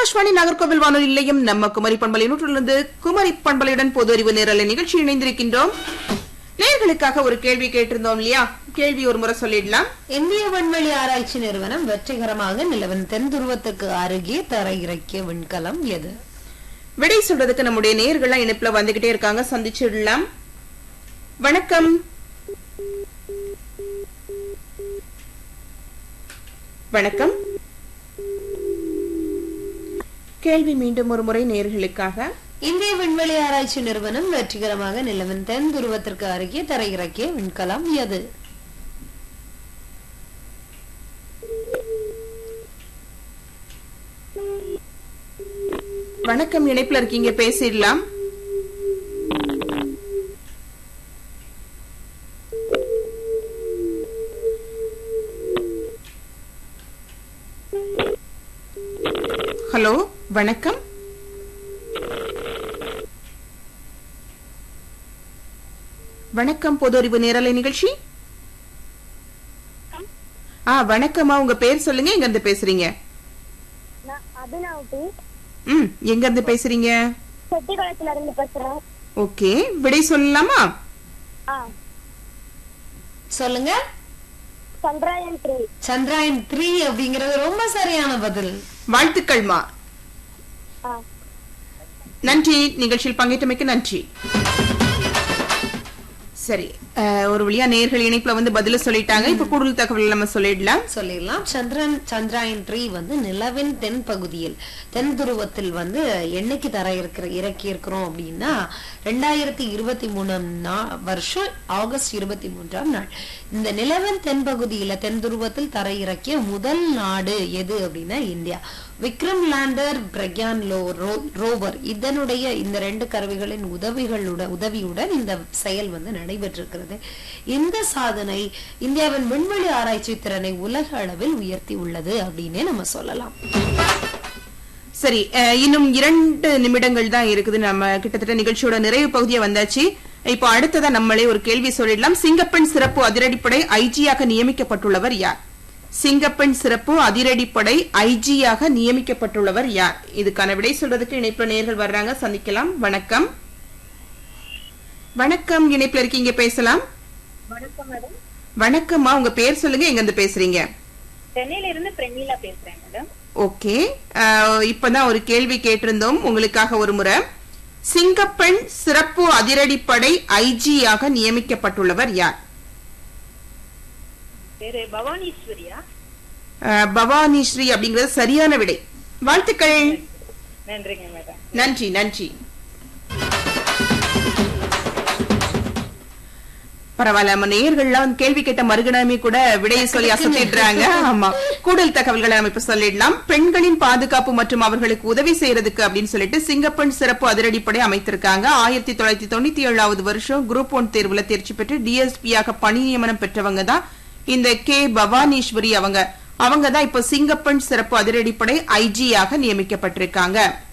ஆகாஷ்வாணி நாகர்கோவில் வானொலி நிலையம் நம்ம குமரி பண்பலை நூற்றிலிருந்து குமரி பண்பலையுடன் பொது அறிவு நேரலை நிகழ்ச்சி இணைந்திருக்கின்றோம் நேர்களுக்காக ஒரு கேள்வி கேட்டிருந்தோம் இல்லையா கேள்வி ஒரு முறை சொல்லிடலாம் இந்திய விண்வெளி ஆராய்ச்சி நிறுவனம் வெற்றிகரமாக நிலவின் தென் துருவத்துக்கு அருகே தரையிறக்கிய விண்கலம் எது விடை சொல்றதுக்கு நம்முடைய நேர்கள்லாம் இணைப்புல வந்துகிட்டே இருக்காங்க சந்திச்சிடலாம் வணக்கம் வணக்கம் கேள்வி மீண்டும் ஒரு முறை நேர்களுக்காக இந்திய விண்வெளி ஆராய்ச்சி நிறுவனம் வெற்றிகரமாக நிலவின் தென் துருவத்திற்கு அருகே தரையிறக்கிய விண்கலம் எது வணக்கம் இணைப்புல இருக்கீங்க பேசிடலாம் ஹலோ வணக்கம் வணக்கம் பொது அறிவு நேரலை நிகழ்ச்சி ஆ வணக்கம்மா உங்க பேர் சொல்லுங்க எங்க இருந்து பேசுறீங்க நான் அபினவ் ம் எங்க இருந்து பேசுறீங்க செட்டிக்குளத்துல இருந்து பேசுறேன் ஓகே விடை சொல்லலாமா ஆ சொல்லுங்க சந்திராயன் த்ரீ சந்திராயன் த்ரீ அப்படிங்கறது ரொம்ப சரியான பதில் வாழ்த்துக்கள்மா ஆ நன்றி நிகழ்ச்சியில் பங்கேற்றமைக்கு நன்றி சரி அஹ், ஒரு வழியா நேர்கள் இணைப்புல வந்து பதில சொல்லிட்டாங்க இப்ப கூடுதல் தகவல் நம்ம சொல்லிடலாம் சொல்லிடலாம் சந்திரன் சந்திராயன் த்ரீ வந்து நிலவின் தென் பகுதியில் தென் துருவத்தில் வந்து என்னைக்கு தர இருக்கிற இறக்கி இருக்கிறோம் அப்படின்னா ரெண்டாயிரத்தி இருபத்தி மூணாம் நா- வருஷம் ஆகஸ்ட் இருபத்தி மூன்றாம் நாள் இந்த நிலவின் தென் பகுதியில தென் துருவத்தில் தர இறக்கிய முதல் நாடு எது அப்படின்னா இந்தியா விக்ரம் லேண்டர் பிரக்யான் லோ ரோ- ரோவர் இதனுடைய இந்த ரெண்டு கருவிகளின் உதவிகளுடன் உதவியுடன் இந்த செயல் வந்து நடைபெற்றிருக்கிறது இந்த சாதனை இந்தியாவின் விண்வெளி ஆராய்ச்சி திறனை உலக அளவில் உயர்த்தி உள்ளது அப்படின்னே நம்ம சொல்லலாம் சரி அஹ், இன்னும் இரண்டு நிமிடங்கள் தான் இருக்குது நம்ம கிட்டத்தட்ட நிகழ்ச்சியோட நிறைவு பகுதியை வந்தாச்சு இப்போ அடுத்ததா நம்மளே ஒரு கேள்வி சொல்லிடலாம் சிங்கப்பெண் சிறப்பு அதிரடிப்படை ஐஜியாக நியமிக்கப்பட்டுள்ளவர் யார் சிங்கப்பெண் சிறப்பு அதிரடிப்படை ஐஜியாக நியமிக்கப்பட்டுள்ளவர் யார் இதுக்கான விடை சொல்றதுக்கு இணைப்புல நேர்கள் வர்றாங்க சந்திக்கலாம் வணக்கம் வணக்கம் இணைப்புல இருக்கீங்க பேசலாம் வணக்கம் மேடம் வணக்கம்மா உங்க பேர் சொல்லுங்க எங்க இருந்து பேசுறீங்க சென்னையில இருந்து பிரமீளா பேசுறேன் மேடம் ஓகே அஹ், இப்பதான் ஒரு கேள்வி கேட்டிருந்தோம் உங்களுக்காக ஒரு முறை சிங்கப்பெண் சிறப்பு அதிரடிப்படை ஐஜியாக நியமிக்கப்பட்டுள்ளவர் யார் பேரு பவானீஸ்வரியா அஹ், பவானி ஸ்ரீ அப்படிங்கிறது சரியான விடை வாழ்த்துக்கள் நன்றிங்க மேடம் நன்றி நன்றி பரவாயில்ல நம்ம நேயர்கள்லாம் கேள்வி கேட்ட மறுகணமே கூட விடையை சொல்லி அசத்திடுறாங்க ஆமா கூடுதல் தகவல்களை நம்ம இப்ப சொல்லிடலாம் பெண்களின் பாதுகாப்பு மற்றும் அவர்களுக்கு உதவி செய்யறதுக்கு அப்படின்னு சொல்லிட்டு சிங்கப்பெண் சிறப்பு அதிரடிப்படை அமைத்திருக்காங்க ஆயிரத்தி தொள்ளாயிரத்தி தொண்ணூத்தி ஏழாவது வருஷம் குரூப் ஒன் தேர்வுல தேர்ச்சி பெற்று டிஎஸ்பியாக பணி நியமனம் பெற்றவங்க தான் இந்த கே பவானீஸ்வரி அவங்க அவங்க தான் இப்ப சிங்கப்பெண் சிறப்பு அதிரடிப்படை ஐஜியாக நியமிக்கப்பட்டிருக்காங்க